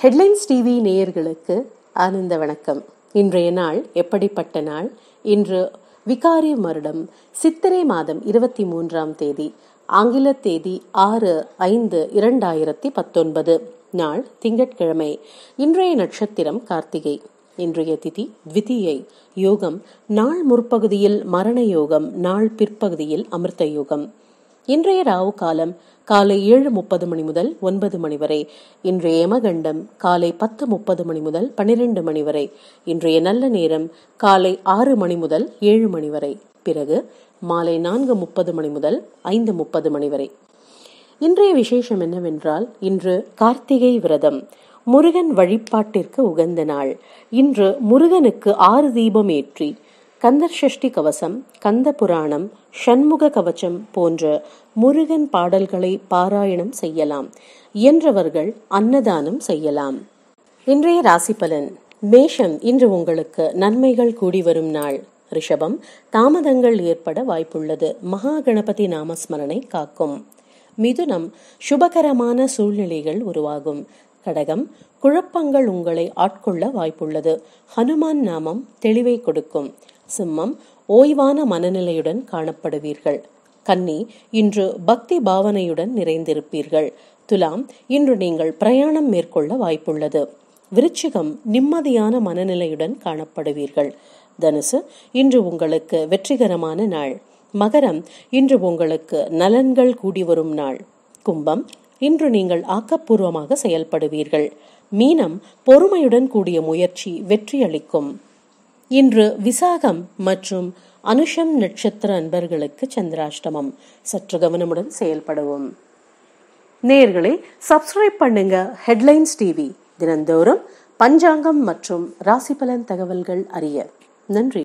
headlines TV நேயர்களுக்கு ஆனந்த வணக்கம் இன்றைய நாள் எப்படிப்பட்ட நாள் இன்று விகாரி வருடம் சித்திரை மாதம் இருபத்தி மூன்றாம் தேதி ஆங்கில தேதி ஆறு ஐந்து இரண்டாயிரத்தி பத்தொன்பது நாள் திங்கட்கிழமை இன்றைய நட்சத்திரம் கார்த்திகை இன்றைய திதி த்விதியை யோகம் நாள் முற்பகுதியில் மரண யோகம் நாள் பிற்பகுதியில் அமிர்த யோகம் இன்றைய ராவு காலம் காலை ஏழு முப்பது மணி முதல் ஒன்பது மணி வரை இன்றைய யமகண்டம் காலை பத்து முப்பது மணி முதல் பன்னிரண்டு மணி வரை இன்றைய நல்ல நேரம் காலை ஆறு மணி முதல் ஏழு மணி வரை பிறகு மாலை நான்கு முப்பது மணி முதல் ஐந்து முப்பது மணி வரை இன்றைய விசேஷம் என்னவென்றால் இன்று கார்த்திகை விரதம் முருகன் வழிபாட்டிற்கு உகந்த நாள் இன்று முருகனுக்கு ஆறு தீபம் ஏற்றி கந்தர் சஷ்டி கவசம் கந்த புராணம் ஷண்முக கவச்சம் போன்ற முருகன் பாடல்களை பாராயணம் செய்யலாம் இயன்றவர்கள் அன்னதானம் செய்யலாம் இன்றைய ராசி பலன் மேஷம் இன்று உங்களுக்கு நன்மைகள் கூடி வரும் நாள் ரிஷபம் தாமதங்கள் ஏற்பட வாய்ப்புள்ளது மகா கணபதி நாமஸ்மரணை காக்கும் மிதுனம் சுபகரமான சூழ்நிலைகள் உருவாகும் கடகம் குழப்பங்கள் உங்களை ஆட்கொள்ள வாய்ப்புள்ளது ஹனுமான் நாமம் தெளிவை கொடுக்கும் சிம்மம் ஓய்வான மனநிலையுடன் காணப்படுவீர்கள் கன்னி இன்று பக்தி பாவனையுடன் நிறைந்திருப்பீர்கள் துலாம் இன்று நீங்கள் பிரயாணம் மேற்கொள்ள வாய்ப்புள்ளது விருச்சிகம் நிம்மதியான மனநிலையுடன் காணப்படுவீர்கள் தனுசு இன்று உங்களுக்கு வெற்றிகரமான நாள் மகரம் இன்று உங்களுக்கு நலன்கள் கூடி வரும் நாள் கும்பம் இன்று நீங்கள் ஆக்கப்பூர்வமாக செயல்படுவீர்கள் மீனம் பொறுமையுடன் கூடிய முயற்சி வெற்றியளிக்கும் இன்று விசாகம் மற்றும் அனுஷம் நட்சத்திர அன்பர்களுக்கு சந்திராஷ்டமம் சற்று கவனமுடன் செயல்படவும் நேர்களே சப்ஸ்கிரைப் பண்ணுங்க ஹெட்லைன்ஸ் டிவி தினந்தோறும் பஞ்சாங்கம் மற்றும் ராசிபலன் தகவல்கள் அறிய நன்றி